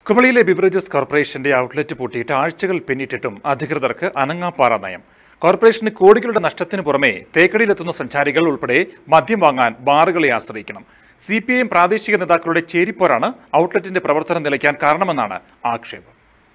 കുമളിയിലെ beverages കോർപ്പറേഷന്റെ outlet പൂട്ടിയിട്ട് ആഴ്ചകൾ പിന്നിട്ടിട്ടും അധികൃതർക്ക് അനങ്ങാപ്പാറ നയം കോർപ്പറേഷന് കോടികളുടെ നഷ്ടത്തിന് പുറമെ തേക്കടിയിലെത്തുന്ന സഞ്ചാരികൾ ഉൾപ്പെടെ മദ്യം വാങ്ങാൻ ബാറുകളെ ആശ്രയിക്കണം സി പി ഐ എം പ്രാദേശിക നേതാക്കളുടെ ചേരിപ്പോരാണ് ഔട്ട്ലെറ്റിന്റെ പ്രവർത്തനം നിലയ്ക്കാൻ കാരണമെന്നാണ് ആക്ഷേപം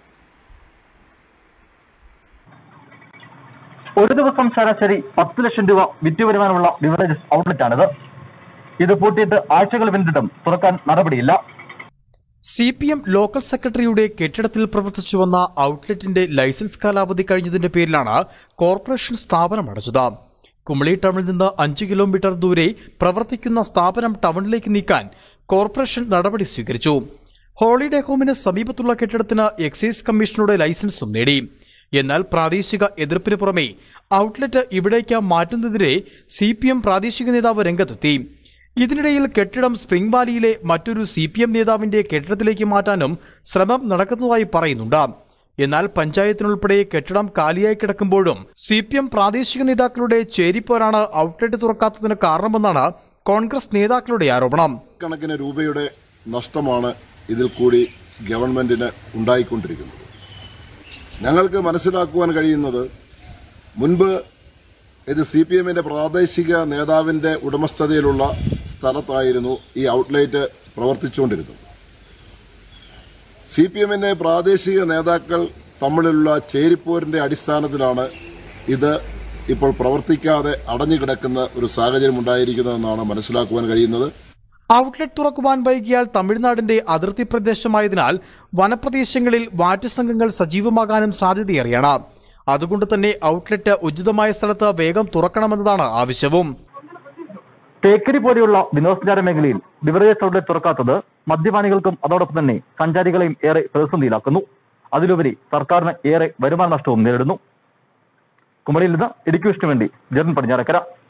ഒരു ദിവസം ശരാശരി പത്ത് ലക്ഷം രൂപ വിറ്റ് വരുമാനമുള്ള ബിവറേജസ് ഔട്ട്ലെറ്റാണിത് ഇത് പൂട്ടിയിട്ട് ആഴ്ചകൾ പിന്നിട്ടും തുറക്കാൻ നടപടിയില്ല സി പി എം ലോക്കൽ സെക്രട്ടറിയുടെ കെട്ടിടത്തിൽ പ്രവർത്തിച്ചു വന്ന ഔട്ട്ലെറ്റിന്റെ ലൈസൻസ് കാലാവധി കഴിഞ്ഞതിന്റെ പേരിലാണ് കോർപ്പറേഷൻ സ്ഥാപനം അടച്ചത് കുമളി ടൗണിൽ നിന്ന് അഞ്ച് കിലോമീറ്റർ ദൂരെ പ്രവർത്തിക്കുന്ന സ്ഥാപനം ടൗണിലേക്ക് നീക്കാൻ കോർപ്പറേഷൻ നടപടി സ്വീകരിച്ചു ഹോളിഡേ ഹോമിന് സമീപത്തുള്ള കെട്ടിടത്തിന് എക്സൈസ് കമ്മീഷനുടെ ലൈസൻസും നേടി എന്നാൽ പ്രാദേശിക എതിർപ്പിന് പുറമെ ഔട്ട്ലെറ്റ് ഇവിടേക്ക് മാറ്റുന്നതിനെതിരെ സി പി എം പ്രാദേശിക നേതാവ് രംഗത്തെത്തി ഇതിനിടയിൽ കെട്ടിടം സ്പ്രിംഗ് വാലിയിലെ മറ്റൊരു സി പി എം നേതാവിന്റെ കെട്ടിടത്തിലേക്ക് മാറ്റാനും ശ്രമം നടക്കുന്നതായി പറയുന്നുണ്ട് എന്നാൽ പഞ്ചായത്തിനുൾപ്പെടെ കെട്ടിടം കാലിയായി കിടക്കുമ്പോഴും സി പി എം പ്രാദേശിക നേതാക്കളുടെ ചേരിപ്പോരാണ് ഔട്ട്ലെറ്റ് തുറക്കാത്തതിന് കാരണമെന്നാണ് കോൺഗ്രസ് നേതാക്കളുടെ ആരോപണം കണക്കിന് രൂപയുടെ നഷ്ടമാണ് ഇതിൽ കൂടി ഗവൺമെന്റിന് ഉണ്ടായിക്കൊണ്ടിരിക്കുന്നത് ഞങ്ങൾക്ക് മനസ്സിലാക്കുവാൻ കഴിയുന്നത് മുൻപ് ഇത് സി പി എമ്മിന്റെ പ്രാദേശിക നേതാവിന്റെ ഉടമസ്ഥതയിലുള്ള സ്ഥലത്തായിരുന്നു ഈ ഔട്ട്ലെറ്റ് പ്രവർത്തിച്ചുകൊണ്ടിരുന്നത് സി പി എമ്മിന്റെ പ്രാദേശിക നേതാക്കൾ തമ്മിലുള്ള ചേരിപ്പോരിന്റെ അടിസ്ഥാനത്തിലാണ് ഇത് ഇപ്പോൾ പ്രവർത്തിക്കാതെ അടഞ്ഞുകിടക്കുന്ന ഒരു സാഹചര്യം ഉണ്ടായിരിക്കുന്നതെന്നാണ് മനസ്സിലാക്കുവാൻ കഴിയുന്നത് ഔട്ട്ലെറ്റ് തുറക്കുവാൻ വൈകിയാൽ തമിഴ്നാടിന്റെ അതിർത്തി പ്രദേശമായതിനാൽ വനപ്രദേശങ്ങളിൽ വാറ്റ് സംഘങ്ങൾ സജീവമാകാനും സാധ്യതയേറെയാണ് അതുകൊണ്ട് തന്നെ ഔട്ട്ലെറ്റ് ഉചിതമായ സ്ഥലത്ത് വേഗം തുറക്കണമെന്നതാണ് ആവശ്യവും തേക്കടി പോലെയുള്ള വിനോദസഞ്ചാര മേഖലയിൽ ബിവറേജസ് ഔട്ട്ലെറ്റ് തുറക്കാത്തത് മദ്യപാനികൾക്കും അതോടൊപ്പം തന്നെ സഞ്ചാരികളെയും ഏറെ പ്രതിസന്ധിയിലാക്കുന്നു അതിലുപരി സർക്കാരിന് ഏറെ വരുമാന നഷ്ടവും നേരിടുന്നു കുമളിയിൽ നിന്ന് ഇടുക്കി വിഷ്ണു വേണ്ടി ജർമ്മൻ പടിഞ്ഞാറക്കര